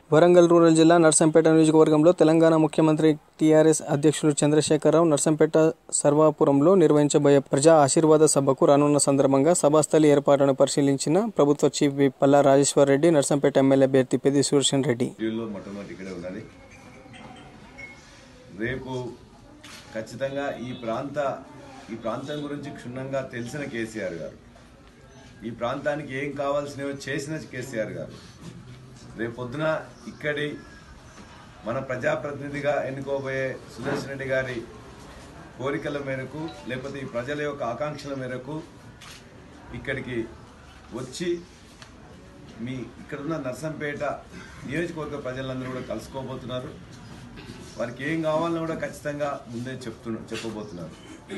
Warangal rural జిల్లా నర్సంపేట నియోజకవర్గంలో తెలంగాణ ముఖ్యమంత్రి టీఆర్ఎస్ అధ్యక్షులు చంద్రశేఖరరావు నర్సంపేట సర్వాపురంలో నిర్వహించబోయే ప్రజా ఆశీర్వాద సభకు రానున్న సందర్భంగా సభాస్థలి ఏర్పాటును పరిశీలించిన ప్రభుత్వ chief whip Palla Rajeshwar Reddy Narsampet MLA అభ్యర్థి పెద్ది సుదర్శన్ రెడ్డి షెడ్యూల్లో మొట్టమొదటి ఇక్కడే ఉన్నది రేపు ఖచ్చితంగా ఈ ప్రాంత ఈ ప్రాంతం గురించి క్షుణ్ణంగా తెలిసిన కేసీఆర్ గారు ఈ ప్రాంతానికి ఏం కావాల్సినవో చేసిన కేసీఆర్ గారు రేపు పొద్దున ఇక్కడి మన ప్రజాప్రతినిధిగా ఎన్నుకోబోయే సుదర్శన్ రెడ్డి గారి కోరికల మేరకు లేకపోతే ఈ ప్రజల యొక్క ఆకాంక్షల మేరకు ఇక్కడికి వచ్చి మీ ఇక్కడున్న నర్సంపేట నియోజకవర్గ ప్రజలందరూ కూడా కలుసుకోబోతున్నారు వారికి ఏం కావాలని కూడా ఖచ్చితంగా ముందే చెప్తున్నా చెప్పబోతున్నారు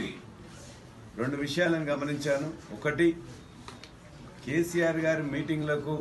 రెండు విషయాలను గమనించాను ఒకటి కేసీఆర్ గారి మీటింగ్లకు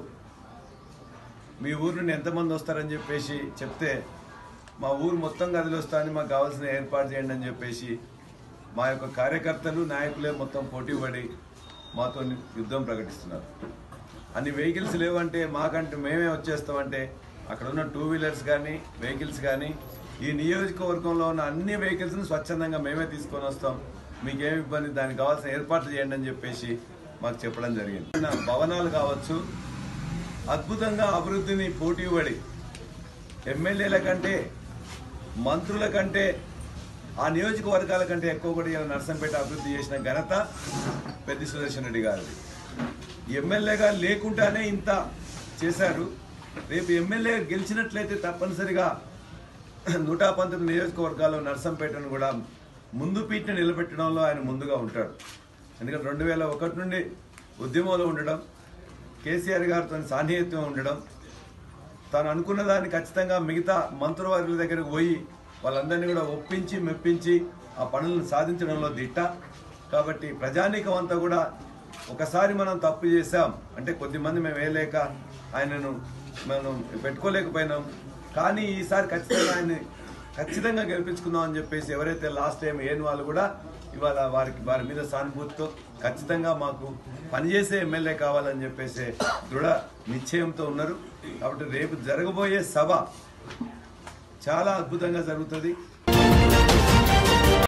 మీ ఊరు నుండి ఎంతమంది వస్తారని చెప్పేసి చెప్తే మా ఊరు మొత్తం గదిలో వస్తారని మాకు కావాల్సిన ఏర్పాటు చేయండి అని చెప్పేసి మా యొక్క కార్యకర్తలు నాయకులే మొత్తం పోటీ పడి మాతో యుద్ధం ప్రకటిస్తున్నారు అన్ని వెహికల్స్ లేవంటే మాకంటే మేమే వచ్చేస్తామంటే అక్కడ ఉన్న టూ వీలర్స్ కానీ వెహికల్స్ కానీ ఈ నియోజకవర్గంలో ఉన్న అన్ని వెహికల్స్ని స్వచ్ఛందంగా మేమే తీసుకొని వస్తాం మీకేమి ఇబ్బంది దానికి కావాల్సిన ఏర్పాట్లు చేయండి అని చెప్పేసి మాకు చెప్పడం జరిగింది ఉన్న భవనాలు కావచ్చు అద్భుతంగా అభివృద్ధిని పోటీ పడి ఎమ్మెల్యేల కంటే మంత్రుల కంటే ఆ నియోజకవర్గాల కంటే ఎక్కువ కూడా ఇలా నర్సంపేట అభివృద్ధి చేసిన ఘనత పెద్ది సుదర్శన్ రెడ్డి గారిది ఎమ్మెల్యేగా లేకుండానే ఇంత చేశారు రేపు ఎమ్మెల్యే గెలిచినట్లయితే తప్పనిసరిగా నూట పంతొమ్మిది నియోజకవర్గాల్లో నర్సంపేటను కూడా ముందు పీటిని నిలబెట్టడంలో ఆయన ముందుగా ఉంటాడు ఎందుకంటే రెండు వేల ఒకటి నుండి ఉద్యమంలో ఉండడం కేసీఆర్ గారితో సాన్నిహిత్యం ఉండడం తాను అనుకున్న దాన్ని ఖచ్చితంగా మిగతా మంత్రివర్గుల దగ్గరకు పోయి వాళ్ళందరినీ కూడా ఒప్పించి మెప్పించి ఆ పనులను సాధించడంలో దిట్ట కాబట్టి ప్రజానీకం అంతా కూడా ఒకసారి మనం తప్పు చేశాం అంటే కొద్దిమంది మేము వేయలేక ఆయనను మనం పెట్టుకోలేకపోయినాం కానీ ఈసారి ఖచ్చితంగా ఆయన్ని ఖచ్చితంగా గెలిపించుకుందాం అని చెప్పేసి ఎవరైతే లాస్ట్ టైం ఏని వాళ్ళు కూడా ఇవాళ వారికి వారి మీద సానుభూతితో ఖచ్చితంగా మాకు పనిచేసే ఎమ్మెల్యే కావాలని చెప్పేసి దృఢ నిశ్చయంతో ఉన్నారు కాబట్టి రేపు జరగబోయే సభ చాలా అద్భుతంగా జరుగుతుంది